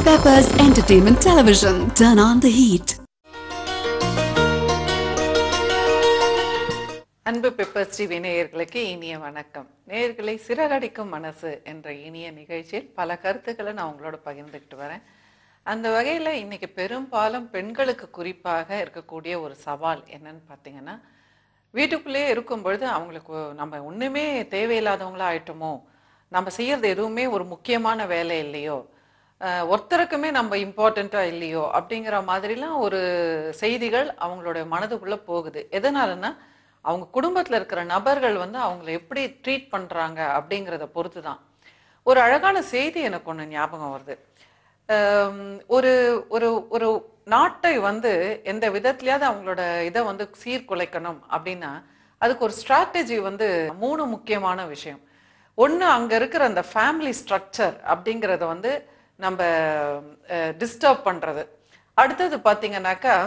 Peppers Entertainment Television. Turn on the heat. அன்பு pepper TV நேயர்களுக்கு இனிய வணக்கம் நேயர்களை சிறகடிக்கும் மனசு என்ற இனிய நிகழ்ச்சியில் பல கருத்துக்களை நான் உங்களோட பகிர்ந்துக்கிட்டு வரேன் அந்த வகையில் இன்னைக்கு பெரும்பாலும் பெண்களுக்கு குறிப்பாக இருக்கக்கூடிய ஒரு சவால் என்னன்னு பார்த்தீங்கன்னா வீட்டுக்குள்ளேயே இருக்கும் பொழுது அவங்களுக்கு நம்ம ஒன்றுமே தேவையில்லாதவங்களா ஆயிட்டோமோ நம்ம செய்யறது எதுவுமே ஒரு முக்கியமான வேலை இல்லையோ அஹ் ஒருத்தருக்குமே நம்ம இம்பார்ட்டண்ட்டா இல்லையோ அப்படிங்கிற மாதிரிலாம் ஒரு செய்திகள் அவங்களோட மனதுக்குள்ள போகுது எதனாலன்னா அவங்க குடும்பத்துல இருக்கிற நபர்கள் வந்து அவங்கள எப்படி ட்ரீட் பண்றாங்க அப்படிங்கிறத பொறுத்து தான் ஒரு அழகான செய்தி எனக்கு ஒண்ணு ஞாபகம் வருது ஆம், ஒரு ஒரு ஒரு நாட்டை வந்து எந்த விதத்துலயாவது அவங்களோட இதை வந்து சீர்குலைக்கணும் அப்படின்னா அதுக்கு ஒரு ஸ்ட்ராட்டஜி வந்து மூணு முக்கியமான விஷயம் ஒன்று அங்க இருக்கிற அந்த ஃபேமிலி ஸ்ட்ரக்சர் அப்படிங்கிறத வந்து நம்ம டிஸ்டர்ப் பண்றது அடுத்தது பார்த்தீங்கன்னாக்கா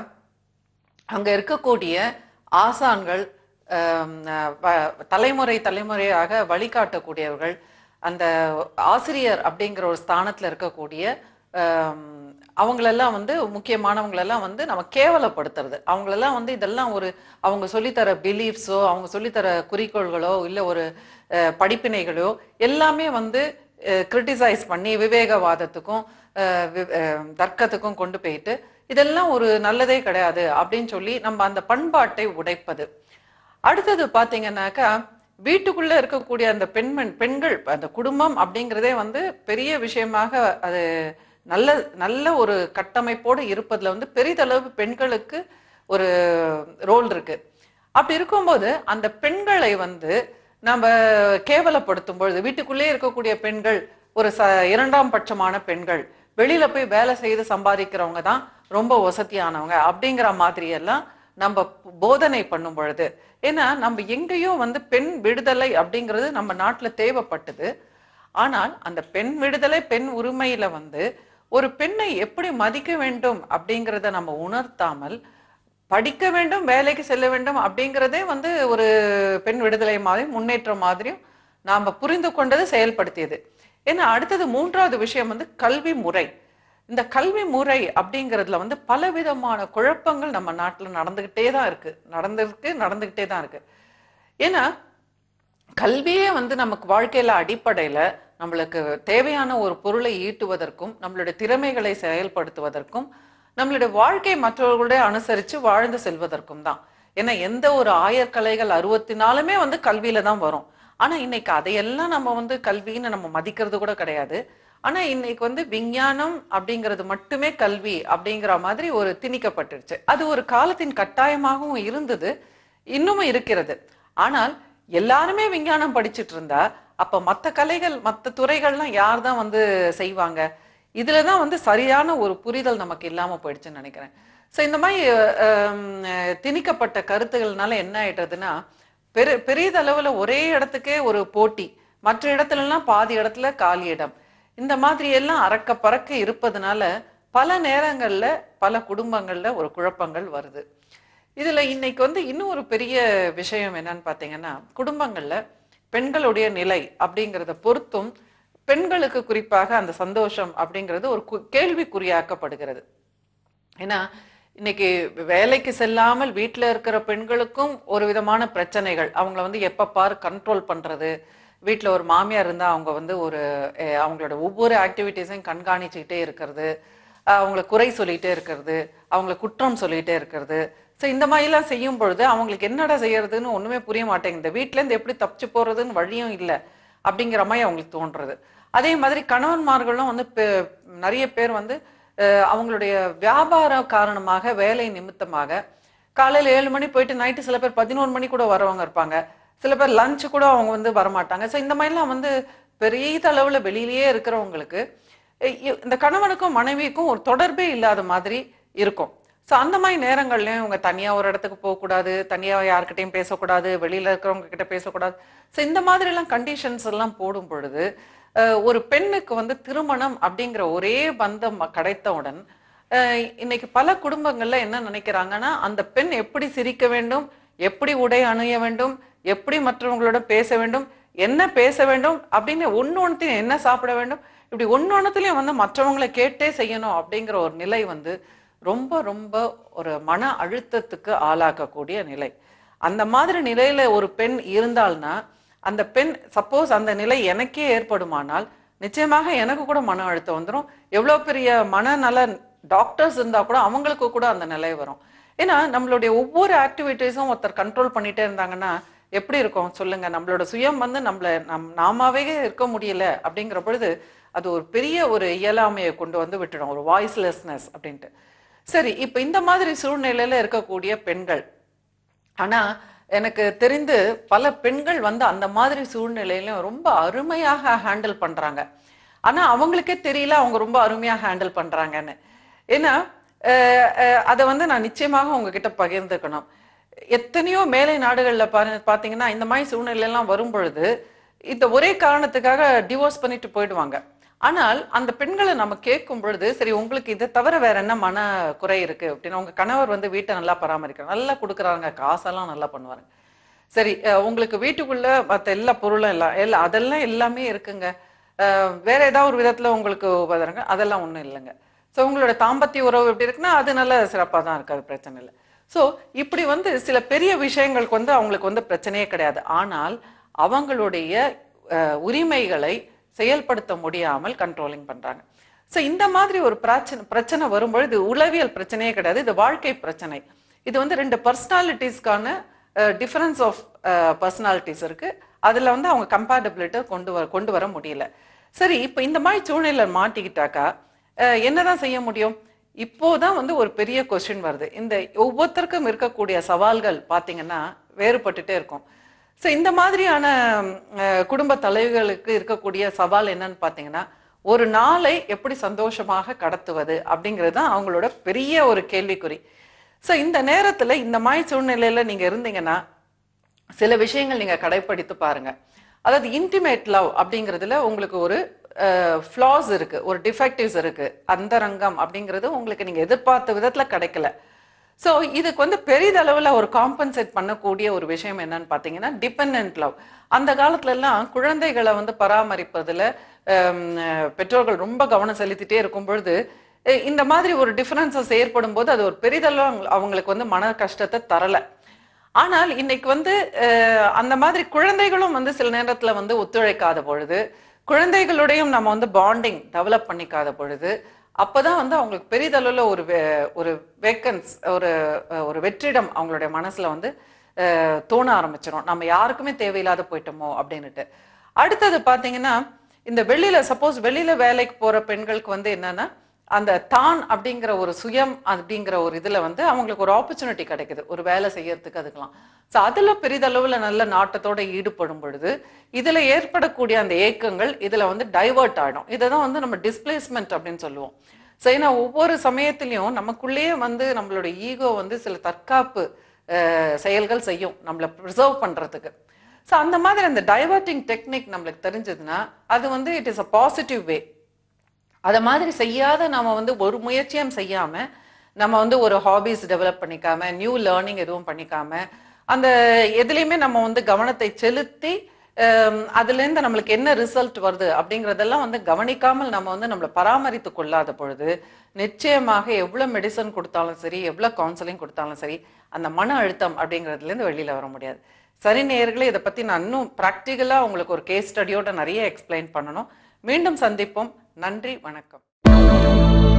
அங்க இருக்கக்கூடிய ஆசான்கள் ஆம், அஹ், வ- தலைமுறை தலைமுறையாக வழிகாட்டக்கூடியவர்கள் அந்த ஆசிரியர் அப்படிங்கிற ஒரு ஸ்தானத்துல இருக்கக்கூடிய ஆம், அவங்களெல்லாம் வந்து முக்கியமானவங்களெல்லாம் வந்து நம்ம கேவலப்படுத்துறது அவங்களெல்லாம் வந்து இதெல்லாம் ஒரு அவங்க சொல்லித்தர பிலீஃப்ஸோ அவங்க சொல்லித்தர குறிக்கோள்களோ இல்லை ஒரு அஹ், படிப்பினைகளோ எல்லாமே வந்து கிரிட்டிசைஸ் பண்ணி விவேகவாதத்துக்கும் அஹ், வி- அஹ், தர்க்கத்துக்கும் கொண்டு போயிட்டு இதெல்லாம் ஒரு நல்லதே கிடையாது அப்படின்னு சொல்லி நம்ம அந்த பண்பாட்டை உடைப்பது அடுத்தது பாத்தீங்கன்னாக்கா வீட்டுக்குள்ள இருக்கக்கூடிய அந்த பெண்மண் பெண்கள் அந்த குடும்பம் அப்படிங்கிறதே வந்து பெரிய விஷயமாக அது நல்ல நல்ல ஒரு கட்டமைப்போடு இருப்பதுல வந்து பெரிதளவு பெண்களுக்கு ஒரு ரோல் இருக்கு அப்படி இருக்கும்போது அந்த பெண்களை வந்து நம்ம கேவலப்படுத்தும் பொழுது வீட்டுக்குள்ளே இருக்கக்கூடிய பெண்கள் ஒரு ச இரண்டாம் பட்சமான பெண்கள் வெளியில போய் வேலை செய்து சம்பாதிக்கிறவங்க தான் ரொம்ப வசதியானவங்க அப்படிங்கிற மாதிரி எல்லாம் நம்ம போதனை பண்ணும் பொழுது ஏன்னா நம்ம எங்கேயோ வந்து பெண் விடுதலை அப்படிங்கிறது நம்ம நாட்டுல தேவைப்பட்டது ஆனால் அந்த பெண் விடுதலை பெண் உரிமையில வந்து ஒரு பெண்ணை எப்படி மதிக்க வேண்டும் அப்படிங்கிறத நம்ம உணர்த்தாமல் படிக்க வேண்டும் வேலைக்கு செல்ல வேண்டும் அப்படிங்கிறதே வந்து ஒரு பெண் விடுதலை மாதிரி முன்னேற்றம் மாதிரியும் நாம புரிந்து கொண்டது செயல்படுத்தியது ஏன்னா அடுத்தது மூன்றாவது விஷயம் வந்து கல்வி முறை இந்த கல்வி முறை அப்படிங்கிறதுல வந்து பலவிதமான குழப்பங்கள் நம்ம நாட்டுல நடந்துகிட்டே தான் இருக்கு நடந்திருக்கு நடந்துகிட்டே தான் இருக்கு ஏன்னா கல்வியே வந்து நமக்கு வாழ்க்கையில அடிப்படையில நம்மளுக்கு தேவையான ஒரு பொருளை ஈட்டுவதற்கும் நம்மளுடைய திறமைகளை செயல்படுத்துவதற்கும் நம்மளுடைய வாழ்க்கை மற்றவர்களுடைய அனுசரிச்சு வாழ்ந்து செல்வதற்கும் தான் ஏன்னா எந்த ஒரு ஆயர்கலைகள் அறுபத்தி நாலுமே வந்து கல்வியில தான் வரும் ஆனா இன்னைக்கு அதையெல்லாம் நம்ம வந்து கல்வின்னு நம்ம மதிக்கிறது கூட கிடையாது ஆனா இன்னைக்கு வந்து விஞ்ஞானம் அப்படிங்கிறது மட்டுமே கல்வி அப்படிங்கிற மாதிரி ஒரு திணிக்கப்பட்டுருச்சு அது ஒரு காலத்தின் கட்டாயமாகவும் இருந்தது இன்னமும் இருக்கிறது ஆனால் எல்லாருமே விஞ்ஞானம் படிச்சிட்டு இருந்தா அப்ப மத்த கலைகள் மத்த துறைகள்லாம் யார் தான் வந்து செய்வாங்க இதுலதான் வந்து சரியான ஒரு புரிதல் நமக்கு இல்லாம போயிடுச்சுன்னு நினைக்கிறேன் சோ இந்த மாதிரி அஹ், அஹ், திணிக்கப்பட்ட கருத்துகள்னால என்ன ஆயிட்டதுன்னா பெரு பெரியதளவுல ஒரே இடத்துக்கே ஒரு போட்டி மற்ற இடத்துல எல்லாம் பாதி இடத்துல காலி இடம் இந்த மாதிரி எல்லாம் அறக்க பறக்க இருப்பதனால பல நேரங்கள்ல பல குடும்பங்கள்ல ஒரு குழப்பங்கள் வருது இதுல இன்னைக்கு வந்து இன்னும் ஒரு பெரிய விஷயம் என்னன்னு பாத்தீங்கன்னா குடும்பங்கள்ல பெண்களுடைய நிலை அப்படிங்கிறத பொறுத்தும் பெண்களுக்கு குறிப்பாக அந்த சந்தோஷம் அப்படிங்கிறது ஒரு கு- கேள்விக்குறியாக்கப்படுகிறது ஏன்னா இன்னைக்கு வேலைக்கு செல்லாமல் வீட்டில் இருக்கிற பெண்களுக்கும் ஒரு விதமான பிரச்சனைகள் அவங்கள வந்து எப்ப பாரு கண்ட்ரோல் பண்றது வீட்டில் ஒரு மாமியார் இருந்தா அவங்க வந்து ஒரு அஹ், அவங்களோட ஒவ்வொரு ஆக்டிவிட்டீஸையும் கண்காணிச்சுக்கிட்டே இருக்கிறது அஹ், அவங்கள குறை சொல்லிட்டே இருக்கிறது அவங்கள குற்றம் சொல்லிட்டே இருக்கிறது ஸோ இந்த மாதிரிலாம் செய்யும் பொழுது அவங்களுக்கு என்னடா செய்யறதுன்னு ஒண்ணுமே புரிய மாட்டேங்குது வீட்ல இருந்து எப்படி தப்பிச்சு போறதுன்னு வழியும் இல்லை அப்படிங்கிற மாதிரி அவங்களுக்கு தோன்றது அதே மாதிரி கணவன்மார்களும் வந்து பெ- நிறைய பேர் வந்து அஹ், அவங்களுடைய வியாபார காரணமாக வேலை நிமித்தமாக காலையில ஏழு மணி போயிட்டு நைட்டு சில பேர் பதினோரு மணி கூட வரவங்க இருப்பாங்க சில பேர் லஞ்ச் கூட அவங்க வந்து வரமாட்டாங்க ஸோ இந்த மாதிரிலாம் வந்து பெரிய அளவுல வெளியிலேயே இருக்கிறவங்களுக்கு இ- இ- இந்த கணவனுக்கும் மனைவிக்கும் ஒரு தொடர்பே இல்லாத மாதிரி இருக்கும் ஸோ அந்த மாதிரி நேரங்கள்லயும் இவங்க தனியா ஒரு இடத்துக்கு போகக்கூடாது தனியா யார்கிட்டயும் பேசக்கூடாது வெளியில இருக்கிறவங்க கிட்ட பேசக்கூடாது ஸோ இந்த மாதிரி எல்லாம் கண்டிஷன்ஸ் எல்லாம் போடும் பொழுது அஹ், ஒரு பெண்ணுக்கு வந்து திருமணம் அப்படிங்கிற ஒரே பந்தம் கிடைத்தவுடன் அஹ், இன்னைக்கு பல குடும்பங்கள்ல என்ன நினைக்கிறாங்கன்னா அந்த பெண் எப்படி சிரிக்க வேண்டும் எப்படி உடை அணிய வேண்டும் எப்படி மற்றவங்களோட பேச வேண்டும் என்ன பேச வேண்டும் அப்படின்னு ஒண்ணு ஒன்றையும் என்ன சாப்பிட வேண்டும் இப்படி ஒன்னொன்னுத்துலயும் வந்து மற்றவங்களை கேட்டே செய்யணும் அப்படிங்கிற ஒரு நிலை வந்து ரொம்ப ரொம்ப ஒரு மன அழுத்தத்துக்கு ஆளாக்கக்கூடிய நிலை அந்த மாதிரி நிலையில ஒரு பெண் இருந்தால்னா அந்த பெண் சப்போஸ் அந்த நிலை எனக்கே ஏற்படுமானால் நிச்சயமாக எனக்கு கூட மன அழுத்தம் வந்துடும் எவ்வளோ பெரிய மனநல டாக்டர்ஸ் இருந்தா கூட அவங்களுக்கு கூட அந்த நிலை வரும் ஏன்னா நம்மளுடைய ஒவ்வொரு ஆக்டிவிட்டீஸும் ஒருத்தர் கண்ட்ரோல் பண்ணிட்டே இருந்தாங்கன்னா எப்படி இருக்கும் சொல்லுங்க நம்மளோட சுயம் வந்து நம்மள நம் நாமாவே இருக்க முடியல அப்படிங்கிற பொழுது அது ஒரு பெரிய ஒரு இயலாமையை கொண்டு வந்து விட்டுடும் ஒரு வாய்ஸ்லெஸ்னஸ் அப்படின்ட்டு சரி இப்போ இந்த மாதிரி சூழ்நிலையில இருக்கக்கூடிய பெண்கள் ஆனா எனக்கு தெரிந்து பல பெண்கள் வந்து அந்த மாதிரி சூழ்நிலையிலும் ரொம்ப அருமையாக ஹேண்டில் பண்றாங்க ஆனா அவங்களுக்கே தெரியல அவங்க ரொம்ப அருமையா ஹேண்டில் பண்றாங்கன்னு ஏன்னா அஹ், அஹ், அதை வந்து நான் நிச்சயமாக உங்ககிட்ட பகிர்ந்துக்கணும் எத்தனையோ மேலை நாடுகள்ல பாரு பாத்தீங்கன்னா இந்த மாதிரி சூழ்நிலை எல்லாம் வரும் பொழுது இந்த ஒரே காரணத்துக்காக டிவோர்ஸ் பண்ணிட்டு போயிடுவாங்க ஆனால் அந்த பெண்களை நம்ம கேட்கும் பொழுது சரி உங்களுக்கு இதை தவிர வேற என்ன மன குறை இருக்கு அப்படின்னு உங்க கணவர் வந்து வீட்டை நல்லா பராமரிக்கிறாங்க நல்லா கொடுக்குறாங்க காசெல்லாம் நல்லா பண்ணுவாங்க சரி அஹ் உங்களுக்கு வீட்டுக்குள்ள மற்ற எல்லா பொருளும் எல்லாம் எல்லாம் அதெல்லாம் எல்லாமே இருக்குங்க அஹ் வேற ஏதாவது ஒரு விதத்துல உங்களுக்கு உபதரங்க அதெல்லாம் ஒண்ணும் இல்லைங்க ஸோ உங்களோட தாம்பத்திய உறவு எப்படி இருக்குன்னா அது நல்ல சிறப்பாக தான் இருக்கு அது பிரச்சனை இல்லை ஸோ இப்படி வந்து சில பெரிய விஷயங்களுக்கு வந்து அவங்களுக்கு வந்து பிரச்சனையே கிடையாது ஆனால் அவங்களுடைய அஹ், உரிமைகளை செயல்படுத்த முடியாமல் கண்ட்ரோலிங் பண்றாங்க ஸோ இந்த மாதிரி ஒரு பிரச்சனை பிரச்சனை வரும்பொழுது உளவியல் பிரச்சனையே கிடையாது இது வாழ்க்கை பிரச்சனை இது வந்து ரெண்டு பர்சனாலிட்டிஸ்க்கான டிஃபரன்ஸ் ஆஃப் பர்சனாலிட்டிஸ் இருக்கு அதுல வந்து அவங்க கம்பேட்டபிலிட்டி கொண்டு வர கொண்டு வர முடியல சரி இப்போ இந்த மாதிரி சூழ்நிலை மாட்டிக்கிட்டாக்கா அஹ், என்னதான் செய்ய முடியும் இப்போதான் வந்து ஒரு பெரிய கொஸ்டின் வருது இந்த ஒவ்வொருத்தருக்கும் இருக்கக்கூடிய சவால்கள் பார்த்தீங்கன்னா வேறுபட்டுட்டே இருக்கும் ஸோ இந்த மாதிரியான ம், அஹ், குடும்ப தலைவிகளுக்கு இருக்கக்கூடிய சவால் என்னன்னு பார்த்தீங்கன்னா ஒரு நாளை எப்படி சந்தோஷமாக கடத்துவது அப்படிங்கிறது தான் அவங்களோட பெரிய ஒரு கேள்விக்குறி ஸோ இந்த நேரத்துல இந்த மாதிரி சூழ்நிலையில நீங்க இருந்தீங்கன்னா சில விஷயங்கள் நீங்க கடைப்பிடித்து பாருங்க அதாவது இன்டிமேட் லவ் அப்படிங்கிறதுல உங்களுக்கு ஒரு ஃப்ளாஸ் இருக்கு ஒரு டிஃபெக்டிவ்ஸ் இருக்கு அந்த ரங்கம் அப்படிங்கிறது உங்களுக்கு நீங்க எதிர்பார்த்த விதத்துல கிடைக்கல ஸோ இதுக்கு வந்து பெரிதளவில் ஒரு காம்பன்சேட் பண்ணக்கூடிய ஒரு விஷயம் என்னன்னு பார்த்தீங்கன்னா டிபெண்ட் லவ் அந்த காலத்துல எல்லாம் குழந்தைகளை வந்து பராமரிப்பதுல ஹம், அஹ், பெற்றோர்கள் ரொம்ப கவனம் செலுத்திட்டே இருக்கும் பொழுது அஹ், இந்த மாதிரி ஒரு டிஃபரன்சஸ் ஏற்படும் போது அது ஒரு பெரிதளவு அவங்க- அவங்களுக்கு வந்து மன கஷ்டத்தை தரல ஆனால் இன்னைக்கு வந்து அஹ், அந்த மாதிரி குழந்தைகளும் வந்து சில நேரத்துல வந்து ஒத்துழைக்காத பொழுது குழந்தைகளுடையும் நம்ம வந்து பாண்டிங் டெவலப் பண்ணிக்காத பொழுது அப்பதான் வந்து அவங்களுக்கு பெரிதளவுல ஒரு வே- ஒரு வேக்கன்ஸ் ஒரு அஹ், ஒரு வெற்றிடம் அவங்களுடைய மனசுல வந்து அஹ், தோண ஆரம்பிச்சிடும் நம்ம யாருக்குமே தேவையில்லாத போயிட்டோமோ அப்படின்னுட்டு அடுத்தது பாத்தீங்கன்னா இந்த வெளியில சப்போஸ் வெளியில வேலைக்கு போற பெண்களுக்கு வந்து என்னன்னா அந்த தான் அப்படிங்கிற ஒரு சுயம் அப்படிங்கிற ஒரு இதுல வந்து அவங்களுக்கு ஒரு ஆப்பர்ச்சுனிட்டி கிடைக்குது ஒரு வேலை செய்யறதுக்கு அதுக்கெல்லாம் ஸோ அதுல பெரிதளவுல நல்ல நாட்டத்தோட ஈடுபடும் பொழுது இதுல ஏற்படக்கூடிய அந்த ஏக்கங்கள் இதுல வந்து டைவர்ட் ஆயிடும் இதை தான் வந்து நம்ம டிஸ்பிளேஸ்மெண்ட் அப்படின்னு சொல்லுவோம் ஸோ ஏன்னா ஒவ்வொரு சமயத்திலையும் நமக்குள்ளேயே வந்து நம்மளோட ஈகோ வந்து சில தற்காப்பு அஹ், செயல்கள் செய்யும் நம்மளை ப்ரிசர்வ் பண்றதுக்கு ஸோ அந்த மாதிரி அந்த டைவர்ட்டிங் டெக்னிக் நம்மளுக்கு தெரிஞ்சதுன்னா அது வந்து it is a positive way அதை மாதிரி செய்யாத நம்ம வந்து ஒரு முயற்சியும் செய்யாம நம்ம வந்து ஒரு ஹாபிஸ் டெவலப் பண்ணிக்காம நியூ லேர்னிங் எதுவும் பண்ணிக்காம அந்த எதுலையுமே நம்ம வந்து கவனத்தை செலுத்தி ஹம், அதுலேருந்து நம்மளுக்கு என்ன ரிசல்ட் வருது அப்படிங்கிறதெல்லாம் வந்து கவனிக்காமல் நம்ம வந்து நம்மளை பராமரித்து கொள்ளாத பொழுது நிச்சயமாக எவ்வளவு மெடிசன் கொடுத்தாலும் சரி எவ்வளவு கவுன்சிலிங் கொடுத்தாலும் சரி அந்த மன அழுத்தம் அப்படிங்கிறதுலேருந்து வெளியில வர முடியாது சரி நேயர்களே இதை பத்தி நான் இன்னும் ப்ராக்டிக்கலா உங்களுக்கு ஒரு கேஸ் ஸ்டடியோட நிறைய எக்ஸ்பிளைன் பண்ணணும் மீண்டும் சந்திப்போம் நன்றி வணக்கம்